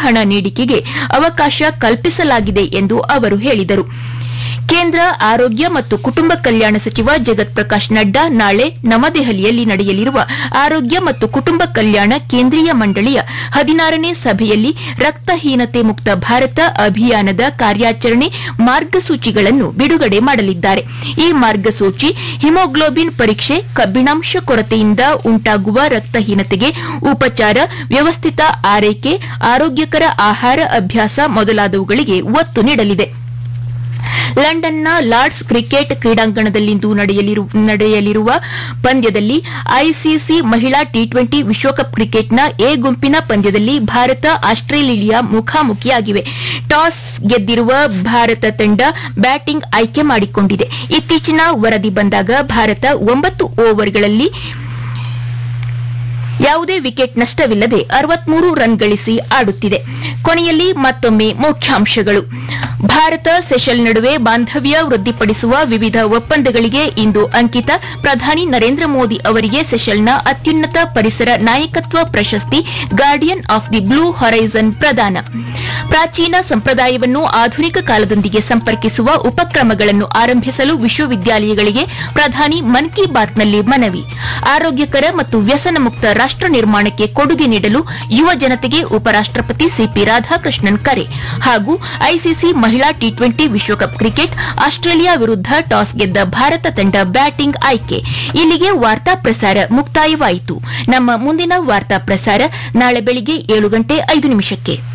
ಹಣ ನೀಡಿಕೆಗೆ ಅವಕಾಶ ಕಲ್ಪಿಸಲಾಗಿದೆ ಎಂದು ಅವರು ಹೇಳಿದರು ಕೇಂದ್ರ ಆರೋಗ್ಯ ಮತ್ತು ಕುಟುಂಬ ಕಲ್ಯಾಣ ಸಚಿವ ಜಗತ್ ಪ್ರಕಾಶ್ ನಡ್ಡಾ ನಾಳೆ ನವದೆಹಲಿಯಲ್ಲಿ ನಡೆಯಲಿರುವ ಆರೋಗ್ಯ ಮತ್ತು ಕುಟುಂಬ ಕಲ್ಯಾಣ ಕೇಂದ್ರೀಯ ಮಂಡಳಿಯ ಹದಿನಾರನೇ ಸಭೆಯಲ್ಲಿ ರಕ್ತಹೀನತೆ ಮುಕ್ತ ಭಾರತ ಅಭಿಯಾನದ ಕಾರ್ಯಾಚರಣೆ ಮಾರ್ಗಸೂಚಿಗಳನ್ನು ಬಿಡುಗಡೆ ಮಾಡಲಿದ್ದಾರೆ ಈ ಮಾರ್ಗಸೂಚಿ ಹಿಮೋಗ್ಲೋಬಿನ್ ಪರೀಕ್ಷೆ ಕಬ್ಬಿಣಾಂಶ ಕೊರತೆಯಿಂದ ಉಂಟಾಗುವ ರಕ್ತಹೀನತೆಗೆ ಉಪಚಾರ ವ್ಯವಸ್ಥಿತ ಆರೈಕೆ ಆರೋಗ್ಯಕರ ಆಹಾರ ಅಭ್ಯಾಸ ಮೊದಲಾದವುಗಳಿಗೆ ಒತ್ತು ನೀಡಲಿದೆ ಲಂಡನ್ನ ಲಾರ್ಡ್ಸ್ ಕ್ರಿಕೆಟ್ ಕ್ರೀಡಾಂಗಣದಲ್ಲಿಂದು ನಡೆಯಲಿರು- ನಡೆಯಲಿರುವ ಪಂದ್ಯದಲ್ಲಿ ಐಸಿಸಿ ಮಹಿಳಾ ಟಿ ಟ್ವೆಂಟಿ ವಿಶ್ವಕಪ್ ಕ್ರಿಕೆಟ್ನ ಎ ಗುಂಪಿನ ಪಂದ್ಯದಲ್ಲಿ ಭಾರತ ಆಸ್ಟ್ರೇಲಿಯಾ ಮುಖಾಮುಖಿಯಾಗಿವೆ ಟಾಸ್ ಗೆದ್ದಿರುವ ಭಾರತ ತಂಡ ಬ್ಯಾಟಿಂಗ್ ಆಯ್ಕೆ ಮಾಡಿಕೊಂಡಿದೆ ಇತ್ತೀಚಿನ ವರದಿ ಬಂದಾಗ ಭಾರತ ಒಂಬತ್ತು ಓವರ್ಗಳಲ್ಲಿ ಯಾವುದೇ ವಿಕೆಟ್ ನಷ್ಟವಿಲ್ಲದೆ ಅರವತ್ಮೂರು ರನ್ ಗಳಿಸಿ ಆಡುತ್ತಿದೆ ಕೊನೆಯಲ್ಲಿ ಮತ್ತೊಮ್ಮೆ ಮುಖ್ಯಾಂಶಗಳು ಭಾರತ ಸೆಷಲ್ ನಡುವೆ ಬಾಂಧವ್ಯ ವೃದ್ಧಿಪಡಿಸುವ ವಿವಿಧ ಒಪ್ಪಂದಗಳಿಗೆ ಇಂದು ಅಂಕಿತ ಪ್ರಧಾನಿ ನರೇಂದ್ರ ಮೋದಿ ಅವರಿಗೆ ಸೆಷಲ್ನ ಅತ್ಯುನ್ನತ ಪರಿಸರ ನಾಯಕತ್ವ ಪ್ರಶಸ್ತಿ Guardian of the Blue Horizon ಪ್ರದಾನ ಪ್ರಾಚೀನ ಸಂಪ್ರದಾಯವನ್ನು ಆಧುನಿಕ ಕಾಲದೊಂದಿಗೆ ಸಂಪರ್ಕಿಸುವ ಉಪಕ್ರಮಗಳನ್ನು ಆರಂಭಿಸಲು ವಿಶ್ವವಿದ್ಯಾಲಯಗಳಿಗೆ ಪ್ರಧಾನಿ ಮನ್ ಕಿ ಬಾತ್ನಲ್ಲಿ ಮನವಿ ಆರೋಗ್ಯಕರ ಮತ್ತು ವ್ಯಸನ ಮುಕ್ತ ರಾಷ್ಟ ನಿರ್ಮಾಣಕ್ಕೆ ಕೊಡುಗೆ ನೀಡಲು ಯುವ ಜನತೆಗೆ ಉಪರಾಷ್ಟಪತಿ ಸಿಪಿ ರಾಧಾಕೃಷ್ಣನ್ ಕರೆ ಹಾಗೂ ಐಸಿಸಿ ಮಹಿಳಾ ಟಿ ಟ್ವೆಂಟಿ ವಿಶ್ವಕಪ್ ಕ್ರಿಕೆಟ್ ಆಸ್ಟ್ರೇಲಿಯಾ ವಿರುದ್ಧ ಟಾಸ್ ಗೆದ್ದ ಭಾರತ ತಂಡ ಬ್ಯಾಟಿಂಗ್ ಆಯ್ಕೆ ಇಲ್ಲಿಗೆ ವಾರ್ತಾ ಪ್ರಸಾರ ಮುಕ್ತಾಯವಾಯಿತು ನಮ್ಮ ಮುಂದಿನ ವಾರ್ತಾ ಪ್ರಸಾರ ನಾಳೆ ಬೆಳಿಗ್ಗೆ ಏಳು ಗಂಟೆ ಐದು ನಿಮಿಷಕ್ಕೆ